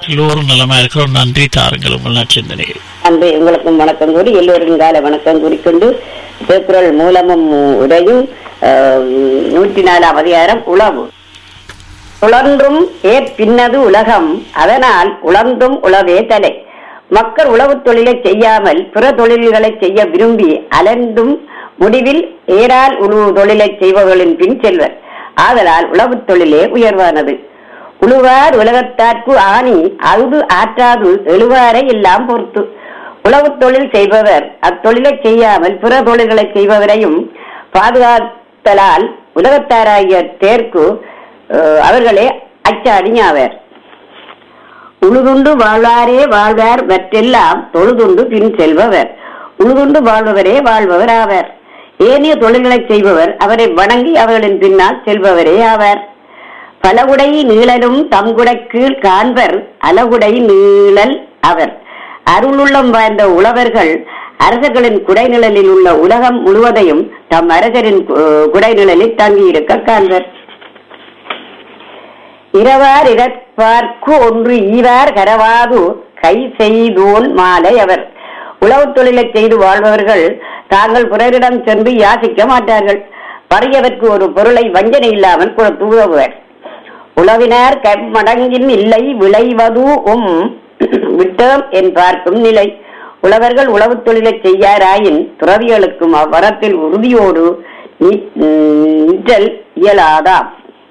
எல்லோரும் நலமா இருக்கிறோம் நன்றி தாருங்கள் உங்கள் நற்சிந்தனையை அன்பு உங்களுக்கும் வணக்கம் கூறி எல்லோரும் கால வணக்கம் கூறிக்கொண்டு திருக்குறள் மூலமும் உரையும் ஆஹ், நூற்றி நாலாம் அதிகாரம் உளவு உழன்றும் ஏற்பின்னது உலகம் அதனால் உழந்தும் உழவே தலை மக்கள் உழவுத் தொழிலை செய்யாமல் பிற தொழில்களை செய்ய விரும்பி அலர்ந்தும் முடிவில் ஏறால் உழுவு தொழிலை செய்பவர்களின் பின் செல்வர் ஆதலால் உழவுத் தொழிலே உயர்வானது உழுவார் உலகத்தார்க்கு ஆணி அழுது ஆற்றாது எழுவாரை எல்லாம் பொறுத்து உழவுத் தொழில் செய்பவர் அத்தொழிலை செய்யாமல் பிற தொழில்களை செய்பவரையும் பாதுகாத்தலால் உலகத்தாராகிய தேர்க்கு அஹ், அவர்களே அச்சாடிஞாவர் உழுதுண்டு வாழ்வாரே வாழ்வார் மற்றெல்லாம் தொழுதுண்டு பின் செல்பவர் உழுதுண்டு வாழ்பவரே வாழ்பவர் ஆவர் ஏனைய தொழில்களை செய்பவர் அவரை வணங்கி அவர்களின் பின்னால் செல்பவரே ஆவர் பலகுடை நீளலும் தம்குடை கீழ் காண்பர் அலகுடை நீளல் அவர் அருளுள்ளம் வாய்ந்த உழவர்கள் அரசர்களின் குடைநிழலில் உள்ள உலகம் முழுவதையும் தம் அரசரின் கு- குடைநிழலில் தங்கியிருக்க காண்பர் இரவார் இறப்பார்க்கு ஒன்று ஈவார் கரவாது கை செய்தோன் மாலை அவர் உழவுத் தொழிலை செய்து வாழ்பவர்கள் தாங்கள் பிறரிடம் சென்று யாசிக்க மாட்டார்கள் பறியவர்க்கு ஒரு பொருளை வஞ்சனை இல்லாமல் கொடுத்து உதவுவர் உழவினார் கம்மடங்கின் இல்லை விளைவதும் விட்டோம் என் பார்க்கும் நிலை உழவர்கள் உழவுத் தொழிலை செய்யாராயின் துறவிகளுக்கும் அவ்வரத்தில் உறுதியோடு நி- நிற்றல் இயலாதாம்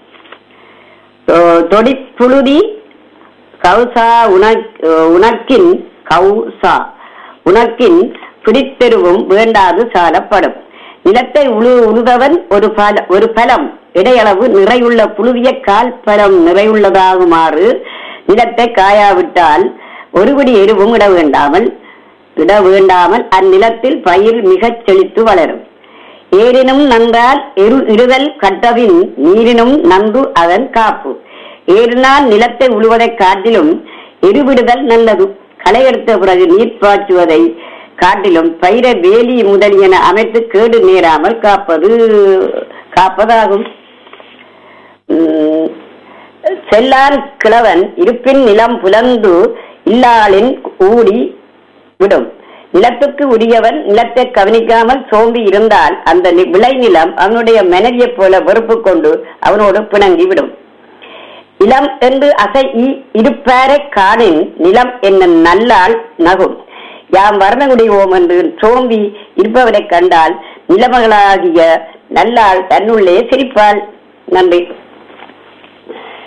தொ- தொடிப்புழுதி கௌசா உனக் உனக்கின் கௌசா உனக்கின் பிடித்தெருவும் வேண்டாது சாலப்படும் நிலத்தை உழு உழுதவன் ஒரு பல ஒரு பலம் இடையளவு நிறையுள்ள புழுதிய கால் பலம் நிறையுள்ளதாகுமாறு நிலத்தை காயாவிட்டால் ஒருபடி எருவும் இட வேண்டாமல் இட வேண்டாமல் அந்நிலத்தில் பயிர் மிகச் செழித்து வளரும் ஏரினும் நன்றால் எரு இடுதல் கட்டவின் நீரினும் நன்று அதன் காப்பு ஏறினால் நிலத்தை உழுவதைக் காட்டிலும் எருவிடுதல் நல்லது களை எடுத்த பிறகு நீர் பாய்ச்சுவதை காட்டிலும் பயிரை வேலி முதலியன அமைத்து கேடு நேராமல் காப்பது காப்பதாகும் உம், செல்லான் கிழவன் இருப்பின் நிலம் புலந்து இல்லாளின் ஊடி விடும் நிலத்துக்கு உரியவன் நிலத்தை கவனிக்காமல் சோம்பி இருந்தால் அந்த நி- விளைநிலம் அவனுடைய மனைவியைப் போல வெறுப்பு கொண்டு அவனோடு பிணங்கி விடும் நிலம் என்று அசை இ- இருப்பாரை காணின் நிலம் என்ன நல்லாள் நகும் யாம் வர்ணகுடிவோம் என்று சோம்பி இருப்பவரைக் கண்டால் நிலமகளாகிய நல்லாள் தன்னுள்ளே சிரிப்பாள் நன்றி